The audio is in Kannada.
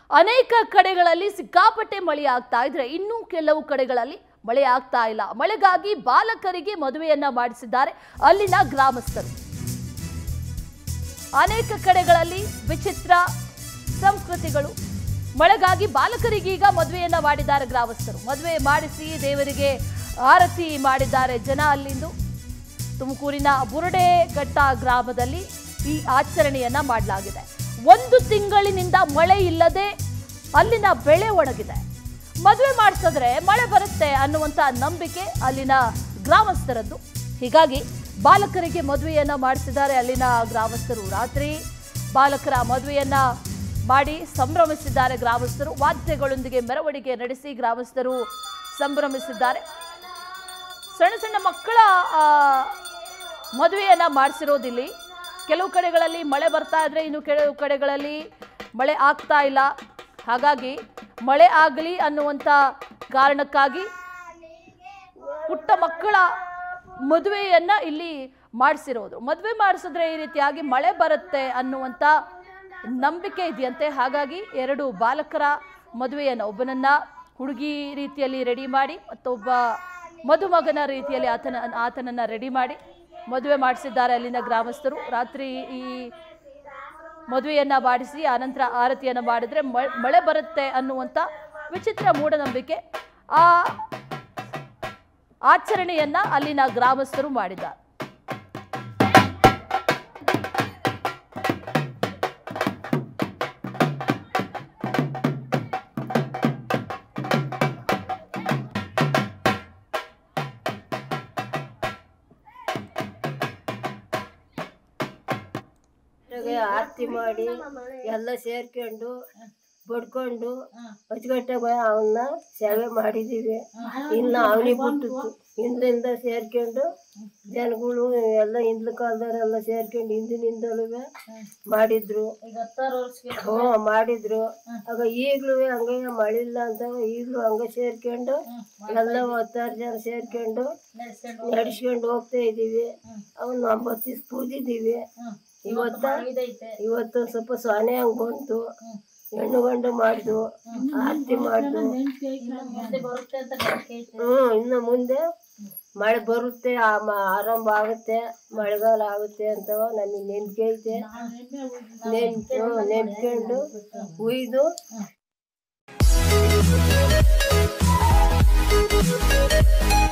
ಅನೇಕ ಕಡೆಗಳಲ್ಲಿ ಸಿಕ್ಕಾಪಟ್ಟೆ ಮಳೆ ಆಗ್ತಾ ಇದ್ರೆ ಇನ್ನೂ ಕೆಲವು ಕಡೆಗಳಲ್ಲಿ ಮಳೆ ಆಗ್ತಾ ಇಲ್ಲ ಮಳೆಗಾಗಿ ಬಾಲಕರಿಗೆ ಮದುವೆಯನ್ನ ಮಾಡಿಸಿದ್ದಾರೆ ಅಲ್ಲಿನ ಗ್ರಾಮಸ್ಥರು ಅನೇಕ ಕಡೆಗಳಲ್ಲಿ ವಿಚಿತ್ರ ಸಂಸ್ಕೃತಿಗಳು ಮಳೆಗಾಗಿ ಬಾಲಕರಿಗೀಗ ಮದುವೆಯನ್ನ ಮಾಡಿದ್ದಾರೆ ಗ್ರಾಮಸ್ಥರು ಮದುವೆ ಮಾಡಿಸಿ ದೇವರಿಗೆ ಆರತಿ ಮಾಡಿದ್ದಾರೆ ಜನ ಅಲ್ಲಿಂದು ತುಮಕೂರಿನ ಬುರುಡೆಘಟ್ಟ ಗ್ರಾಮದಲ್ಲಿ ಈ ಆಚರಣೆಯನ್ನ ಮಾಡಲಾಗಿದೆ ಒಂದು ತಿಂಗಳಿನಿಂದ ಮಳೆ ಇಲ್ಲದೆ ಅಲ್ಲಿನ ಬೆಳೆ ಒಣಗಿದೆ ಮದುವೆ ಮಾಡಿಸಿದ್ರೆ ಮಳೆ ಬರುತ್ತೆ ಅನ್ನುವಂಥ ನಂಬಿಕೆ ಅಲ್ಲಿನ ಗ್ರಾಮಸ್ಥರದ್ದು ಹೀಗಾಗಿ ಬಾಲಕರಿಗೆ ಮದುವೆಯನ್ನ ಮಾಡಿಸಿದ್ದಾರೆ ಅಲ್ಲಿನ ಗ್ರಾಮಸ್ಥರು ರಾತ್ರಿ ಬಾಲಕರ ಮದುವೆಯನ್ನ ಮಾಡಿ ಸಂಭ್ರಮಿಸಿದ್ದಾರೆ ಗ್ರಾಮಸ್ಥರು ವಾದ್ಯಗಳೊಂದಿಗೆ ಮೆರವಣಿಗೆ ನಡೆಸಿ ಗ್ರಾಮಸ್ಥರು ಸಂಭ್ರಮಿಸಿದ್ದಾರೆ ಸಣ್ಣ ಸಣ್ಣ ಮಕ್ಕಳ ಆ, ಮದುವೆಯನ್ನ ಮಾಡಿಸಿರೋದಿಲ್ಲಿ ಕೆಲವು ಕಡೆಗಳಲ್ಲಿ ಮಳೆ ಬರ್ತಾ ಇದ್ರೆ ಇನ್ನು ಕೆಲವು ಕಡೆಗಳಲ್ಲಿ ಮಳೆ ಆಗ್ತಾ ಇಲ್ಲ ಹಾಗಾಗಿ ಮಳೆ ಆಗಲಿ ಅನ್ನುವಂಥ ಕಾರಣಕ್ಕಾಗಿ ಪುಟ್ಟ ಮಕ್ಕಳ ಮದುವೆಯನ್ನ ಇಲ್ಲಿ ಮಾಡಿಸಿರೋದು ಮದುವೆ ಮಾಡಿಸಿದ್ರೆ ಈ ರೀತಿಯಾಗಿ ಮಳೆ ಬರುತ್ತೆ ಅನ್ನುವಂಥ ನಂಬಿಕೆ ಇದೆಯಂತೆ ಹಾಗಾಗಿ ಎರಡು ಬಾಲಕರ ಮದುವೆಯನ್ನು ಒಬ್ಬನನ್ನ ಹುಡುಗಿ ರೀತಿಯಲ್ಲಿ ರೆಡಿ ಮಾಡಿ ಮತ್ತೊಬ್ಬ ಮದುಮಗನ ರೀತಿಯಲ್ಲಿ ಆತನ ಆತನನ್ನ ರೆಡಿ ಮಾಡಿ ಮದುವೆ ಮಾಡಿಸಿದ್ದಾರೆ ಅಲ್ಲಿನ ಗ್ರಾಮಸ್ಥರು ರಾತ್ರಿ ಈ ಮದುವೆಯನ್ನ ಮಾಡಿಸಿ ಆನಂತರ ಆರತಿಯನ್ನು ಮಾಡಿದ್ರೆ ಮ- ಮಳೆ ಬರುತ್ತೆ ಅನ್ನುವಂಥ ವಿಚಿತ್ರ ಮೂಢನಂಬಿಕೆ ಆ ಆಚರಣೆಯನ್ನ ಅಲ್ಲಿನ ಗ್ರಾಮಸ್ಥರು ಮಾಡಿದ್ದಾರೆ ಜೊತೆಗೆ ಆರತಿ ಮಾಡಿ ಎಲ್ಲ ಸೇರ್ಕೊಂಡು ಬಡ್ಕೊಂಡು ಅಚ್ಚುಕಟ್ಟಾಗ ಅವನ್ನ ಸೇವೆ ಮಾಡಿದೀವಿ ಇನ್ನು ಅವನಿಗೆ ಬಿಟ್ಟಿತ್ತು ಹಿಂದಿಂದ ಸೇರ್ಕೊಂಡು ಜನಗಳು ಎಲ್ಲ ಹಿಂದ್ಲ ಕಾಲದವರೆಲ್ಲ ಸೇರ್ಕೊಂಡು ಹಿಂದಿನಿಂದಲೂ ಮಾಡಿದ್ರು ಹ್ಞೂ ಮಾಡಿದ್ರು ಆಗ ಈಗಲೂ ಹಂಗೆ ಮಳೆ ಇಲ್ಲ ಅಂತ ಈಗಲೂ ಹಂಗೆ ಸೇರ್ಕೊಂಡು ಎಲ್ಲ ಹತ್ತಾರು ಜನ ಸೇರ್ಕೊಂಡು ನಡ್ಸ್ಕೊಂಡು ಹೋಗ್ತಾ ಇದ್ದೀವಿ ಅವನು ಒಂಬತ್ತು ದಿವ್ಸ ಪೂಜಿದೀವಿ ಇವತ್ತ ಇವತ್ತು ಸ್ವಲ್ಪ ಸೊನೆ ಹಂಗೆ ಬಂತು ಹೆಣ್ಣು ಗಂಡು ಮಾಡ್ದು ಆರತಿ ಮಾಡ್ದು ಹ್ಞೂ ಇನ್ನು ಮುಂದೆ ಮಳೆ ಬರುತ್ತೆ ಆ ಮ- ಆರಂಭ ಆಗುತ್ತೆ ಮಳೆಗಾಲ ಆಗುತ್ತೆ ಅಂತ ನಮಗೆ ನೆನ್ಪು ಐತೆ ನೆನ್ಪು ನೆನ್ಕೊಂಡು ಉಯ್ದು Thank you.